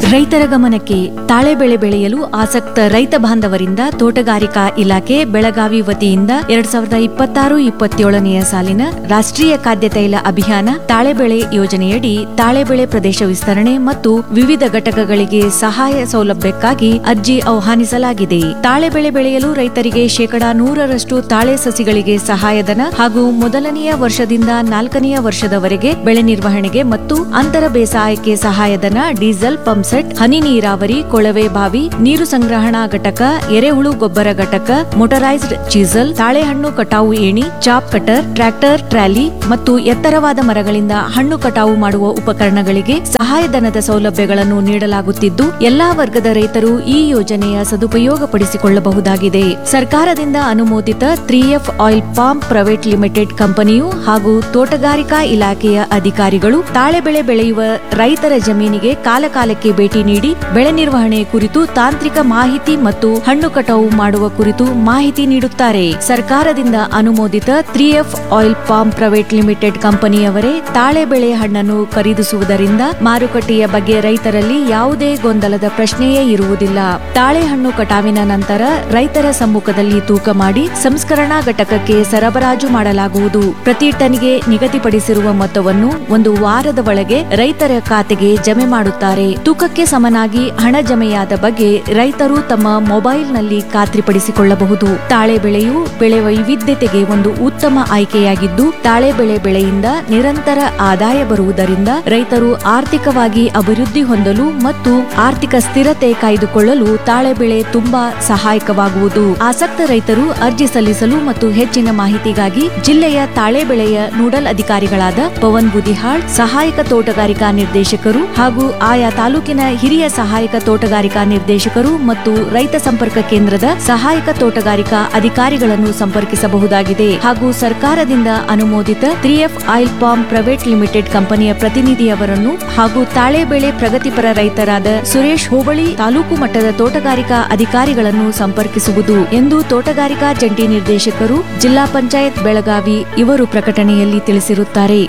ರೈತರ ಗಮನಕ್ಕೆ ತಾಳೆ ಬೆಳೆ ಬೆಳೆಯಲು ಆಸಕ್ತ ರೈತ ಬಾಂಧವರಿಂದ ತೋಟಗಾರಿಕಾ ಇಲಾಖೆ ಬೆಳಗಾವಿ ವತಿಯಿಂದ ಎರಡ್ ಸಾವಿರದ ಇಪ್ಪತ್ತಾರು ಇಪ್ಪತ್ತೇಳನೆಯ ಸಾಲಿನ ರಾಷ್ಟ್ರೀಯ ಖಾದ್ಯ ತೈಲ ಅಭಿಯಾನ ತಾಳೆ ಬೆಳೆ ಯೋಜನೆಯಡಿ ತಾಳೆ ಬೆಳೆ ಪ್ರದೇಶ ವಿಸ್ತರಣೆ ಮತ್ತು ವಿವಿಧ ಘಟಕಗಳಿಗೆ ಸಹಾಯ ಸೌಲಭ್ಯಕ್ಕಾಗಿ ಅರ್ಜಿ ಆಹ್ವಾನಿಸಲಾಗಿದೆ ತಾಳೆ ಬೆಳೆ ಬೆಳೆಯಲು ರೈತರಿಗೆ ಶೇಕಡಾ ನೂರರಷ್ಟು ತಾಳೆ ಸಸಿಗಳಿಗೆ ಸಹಾಯಧನ ಹಾಗೂ ಮೊದಲನೆಯ ವರ್ಷದಿಂದ ನಾಲ್ಕನೆಯ ವರ್ಷದವರೆಗೆ ಬೆಳೆ ನಿರ್ವಹಣೆಗೆ ಮತ್ತು ಅಂತರ ಬೇಸಾಯಕ್ಕೆ ಸಹಾಯಧನ ಡೀಸೆಲ್ ಪಂಪ್ಸೆಟ್ ಹನಿ ನೀರಾವರಿ ಕೊಳವೆ ಬಾವಿ ನೀರು ಸಂಗ್ರಹಣಾ ಘಟಕ ಎರೆಹುಳು ಗೊಬ್ಬರ ಘಟಕ ಮೊಟರೈಸ್ಡ್ ಚೀಸಲ್ ತಾಳೆಹಣ್ಣು ಕಟಾವು ಏಣಿ ಚಾಪ್ ಕಟರ್ ಟ್ರ್ಯಾಕ್ಟರ್ ಟ್ರಾಲಿ ಮತ್ತು ಎತ್ತರವಾದ ಮರಗಳಿಂದ ಹಣ್ಣು ಕಟಾವು ಮಾಡುವ ಉಪಕರಣಗಳಿಗೆ ಸಹಾಯಧನದ ಸೌಲಭ್ಯಗಳನ್ನು ನೀಡಲಾಗುತ್ತಿದ್ದು ಎಲ್ಲಾ ವರ್ಗದ ರೈತರು ಈ ಯೋಜನೆಯ ಸದುಪಯೋಗ ಪಡಿಸಿಕೊಳ್ಳಬಹುದಾಗಿದೆ ಸರ್ಕಾರದಿಂದ ಅನುಮೋದಿತ three F oil palm private limited ಕಂಪನಿಯು ಹಾಗೂ ತೋಟಗಾರಿಕಾ ಇಲಾಖೆಯ ಅಧಿಕಾರಿಗಳು ತಾಳೆ ಬೆಳೆ ಬೆಳೆಯುವ ರೈತರ ಜಮೀನಿಗೆ ಕಾಲಕಾಲಕ್ಕೆ ಭೇಟಿ ನೀಡಿ ಬೆಳೆ ನಿರ್ವಹಣೆ ಕುರಿತು ತಾಂತ್ರಿಕ ಮಾಹಿತಿ ಮತ್ತು ಹಣ್ಣು ಕಟಾವು ಮಾಡುವ ಕುರಿತು ಮಾಹಿತಿ ನೀಡುತ್ತಾರೆ ಸರ್ಕಾರದಿಂದ ಅನುಮೋದಿತ three F oil palm private limited ಕಂಪನಿಯವರೇ ತಾಳೆ ಬೆಳೆ ಹಣ್ಣನ್ನು ಖರೀದಿಸುವುದರಿಂದ ಮಾರುಕಟ್ಟೆಯ ಬಗ್ಗೆ ರೈತರಲ್ಲಿ ಯಾವುದೇ ಗೊಂದಲದ ಪ್ರಶ್ನೆಯೇ ಇರುವುದಿಲ್ಲ ತಾಳೆ ಹಣ್ಣು ಕಟಾವಿನ ನಂತರ ರೈತರ ಸಮ್ಮುಖದಲ್ಲಿ ತೂಕ ಮಾಡಿ ಸಂಸ್ಕರಣಾ ಘಟಕಕ್ಕೆ ಸರಬರಾಜು ಮಾಡಲಾಗುವುದು ಪ್ರತಿ ಟನ್ಗೆ ನಿಗದಿಪಡಿಸಿರುವ ಮೊತ್ತವನ್ನು ಒಂದು ವಾರದ ಒಳಗೆ ರೈತರ ಖಾತೆಗೆ ಜಮೆ ಮಾಡುತ್ತಾರೆ ತೂಕಕ್ಕೆ ಸಮನಾಗಿ ಹಣ ಜಮೆಯಾದ ಬಗ್ಗೆ ರೈತರು ತಮ್ಮ ಮೊಬೈಲ್ನಲ್ಲಿ ಖಾತ್ರಿಪಡಿಸಿಕೊಳ್ಳಬಹುದು ತಾಳೆ ಬೆಳೆಯು ಬೆಳೆ ವೈವಿಧ್ಯತೆಗೆ ಒಂದು ಉತ್ತಮ ಆಯ್ಕೆಯಾಗಿದ್ದು ತಾಳೆ ಬೆಳೆ ಬೆಳೆಯಿಂದ ನಿರಂತರ ಆದಾಯ ಬರುವುದರಿಂದ ರೈತರು ಆರ್ಥಿಕವಾಗಿ ಅಭಿವೃದ್ಧಿ ಹೊಂದಲು ಮತ್ತು ಆರ್ಥಿಕ ಸ್ಥಿರತೆ ಕಾಯ್ದುಕೊಳ್ಳಲು ತಾಳೆ ಬೆಳೆ ತುಂಬಾ ಸಹಾಯಕವಾಗುವುದು ಆಸಕ್ತ ರೈತರು ಅರ್ಜಿ ಸಲ್ಲಿಸಲು ಮತ್ತು ಹೆಚ್ಚಿನ ಮಾಹಿತಿಗಾಗಿ ಜಿಲ್ಲೆಯ ತಾಳೆ ಬೆಳೆಯ ನೋಡಲ್ ಅಧಿಕಾರಿಗಳಾದ ಪವನ್ ಬುದಿಹಾಳ್ ಸಹಾಯಕ ತೋಟಗಾರಿಕಾ ನಿರ್ದೇಶಕರು ಹಾಗೂ ಆಯಾ ತಾಲೂಕಿನ ಹಿರಿಯ ಸಹಾಯಕ ತೋಟಗಾರಿಕಾ ನಿರ್ದೇಶಕರು ಮತ್ತು ರೈತ ಸಂಪರ್ಕ ಕೇಂದ್ರದ ಸಹಾಯಕ ತೋಟಗಾರಿಕಾ ಅಧಿಕಾರಿಗಳನ್ನು ಸಂಪರ್ಕಿಸಬಹುದಾಗಿದೆ ಹಾಗೂ ಸರ್ಕಾರದಿಂದ ಅನುಮೋದಿತ three F oil palm private limited ಕಂಪನಿಯ ಪ್ರತಿನಿಧಿಯವರನ್ನು ಹಾಗೂ ತಾಳೆ ಬೆಳೆ ಪ್ರಗತಿಪರ ರೈತರಾದ ಸುರೇಶ್ ಹೋಬಳಿ ತಾಲೂಕು ಮಟ್ಟದ ತೋಟಗಾರಿಕಾ ಅಧಿಕಾರಿಗಳನ್ನು ಸಂಪರ್ಕಿಸುವುದು ಎಂದು ತೋಟಗಾರಿಕಾ ಜಂಟಿ ನಿರ್ದೇಶಕರು ಜಿಲ್ಲಾ ಪಂಚಾಯತ್ ಬೆಳಗಾವಿ ಇವರು ಪ್ರಕಟಣೆಯಲ್ಲಿ ತಿಳಿಸಿರುತ್ತಾರೆ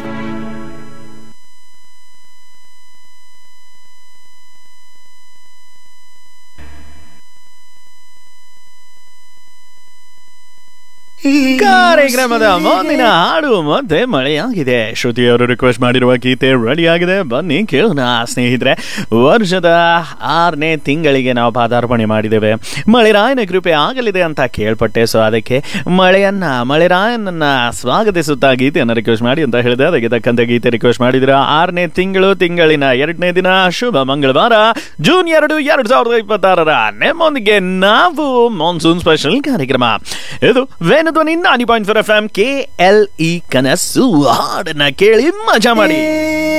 ಕಾರ್ಯಕ್ರಮದ ಮುಂದಿನ ಹಾಡು ಮತ್ತೆ ಮಳೆಯಾಗಿದೆ ಶ್ರುತಿಯವರು ರಿಕ್ವೆಸ್ಟ್ ಮಾಡಿರುವ ಗೀತೆ ರೆಡಿ ಆಗಿದೆ ಬನ್ನಿ ಕೇಳೋಣ ಸ್ನೇಹಿತರೆ ವರ್ಷದ ಆರನೇ ತಿಂಗಳಿಗೆ ನಾವು ಪಾದಾರ್ಪಣೆ ಮಾಡಿದ್ದೇವೆ ಮಳೆರಾಯನ ಕೃಪೆ ಆಗಲಿದೆ ಅಂತ ಕೇಳ್ಪಟ್ಟೆ ಸೊ ಅದಕ್ಕೆ ಮಳೆಯನ್ನ ಮಳೆರಾಯನನ್ನ ಸ್ವಾಗತಿಸುತ್ತಾ ಗೀತೆಯನ್ನು ರಿಕ್ವೆಸ್ಟ್ ಮಾಡಿ ಅಂತ ಹೇಳಿದೆ ಅದಕ್ಕೆ ತಕ್ಕಂತೆ ಗೀತೆ ರಿಕ್ವೆಸ್ಟ್ ಮಾಡಿದ್ರ ಆರನೇ ತಿಂಗಳು ತಿಂಗಳಿನ ಎರಡನೇ ದಿನ ಶುಭ ಮಂಗಳವಾರ ಜೂನ್ ಎರಡು ಎರಡ್ ಸಾವಿರದ ಇಪ್ಪತ್ತಾರರ ನಿಮ್ಮೊಂದಿಗೆ ನಾವು ಮಾನ್ಸೂನ್ ಸ್ಪೆಷಲ್ ಕಾರ್ಯಕ್ರಮ ಇದು Venudhwani ninety point four F M K L E ಕನಸು ಹಾಡನ್ನ ಕೇಳಿ ಮಜಾ ಮಾಡಿ